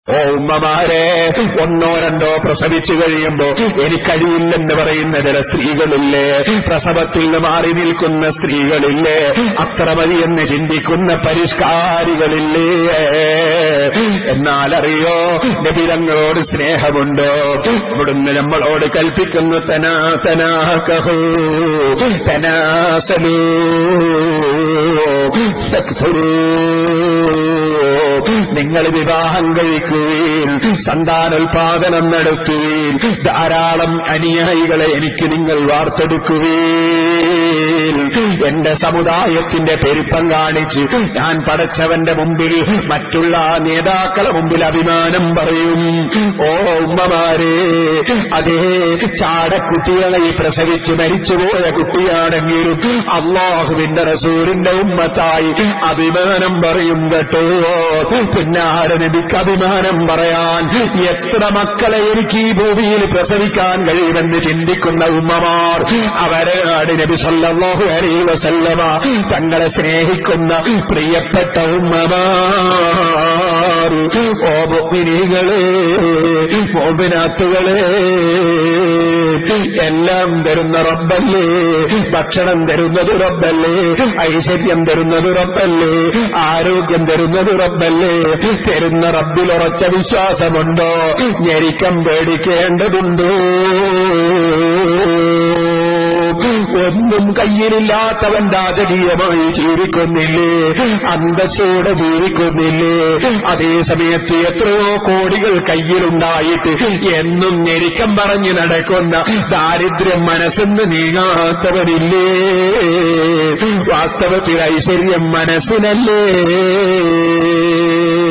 ഓ ഉമ്മമാരെ ഒന്നോ രണ്ടോ പ്രസവിച്ചു കഴിയുമ്പോ എനിക്കഴിയില്ലെന്ന് പറയുന്ന ചില സ്ത്രീകളില്ലേ പ്രസവത്തിൽ നിന്ന് മാറി നിൽക്കുന്ന സ്ത്രീകളില്ലേ അത്ര മതി എന്ന് ചിന്തിക്കുന്ന പരിഷ്കാരികളില്ലേ എന്നാൽ അറിയോ നബിതങ്ങളോട് സ്നേഹമുണ്ടോ ഇവിടുന്ന് നമ്മളോട് കൽപ്പിക്കുന്നു തനാ തനാകഹൂ തനാസലൂ നിങ്ങൾ വിവാഹം കഴിക്കുകയും സന്താനോൽപാദനം നടത്തുകയും ധാരാളം അനുയായികളെ എനിക്ക് നിങ്ങൾ വാർത്തെടുക്കുകയും എന്റെ സമുദായത്തിന്റെ പെരുപ്പം കാണിച്ച് ഞാൻ പടച്ചവന്റെ മുമ്പിൽ മറ്റുള്ള നേതാക്കളെ മുമ്പിൽ അഭിമാനം പറയും ഓ ഉമ്മമാരെ അതേ ചാടക്കുട്ടികളെ പ്രസവിച്ച് മരിച്ചുപോയ കുട്ടിയാണെങ്കിലും അള്ളാഹുവിന്റെ റസൂരിന്റെ ഉമ്മത്തായി അഭിമാനം പറയും കേട്ടോ പിന്നാര നബിക്ക് അഭിമാനം പറയാൻ എത്ര മക്കളെ എനിക്ക് ഈ ഭൂമിയിൽ പ്രസവിക്കാൻ കഴിയുമെന്ന് ചിന്തിക്കുന്ന ഉമ്മമാർ അവരാണ് നബി സല്ലല്ലാഹു അലൈഹി വസല്ലമ തങ്ങളെ സ്നേഹിക്കുന്ന പ്രിയപ്പെട്ട ഉമ്മമാർ ഓ മുഅ്മിനീകളെ മോബിനാത്തുകളെ എല്ലാം തരുന്ന റബ്ബല്ലേ ഭക്ഷണം തരുന്നത് റബ്ബല്ലേ ഐശ്വര്യം തരുന്നത് റബ്ബല്ലേ ആരോഗ്യം തരുന്നത് റബ്ബല്ലേ തരുന്ന റബ്ബിൽ ഉറച്ച വിശ്വാസമുണ്ടോ ഞെരിക്കം പേടിക്കേണ്ടതുണ്ടോ ഒന്നും കയ്യിലില്ലാത്തവൻ രാജകീയമായി ജീവിക്കുന്നില്ലേ അന്തസ്സോടെ ജീവിക്കുന്നില്ലേ അതേ സമയത്ത് എത്രയോ കോടികൾ കയ്യിലുണ്ടായിട്ട് എന്നും ഞെരിക്കം പറഞ്ഞു നടക്കുന്ന ദാരിദ്ര്യം മനസ്സെന്ന് നീങ്ങാത്തവനില്ലേ വാസ്തവത്തിൽ ഐശ്വര്യം മനസ്സിനല്ലേ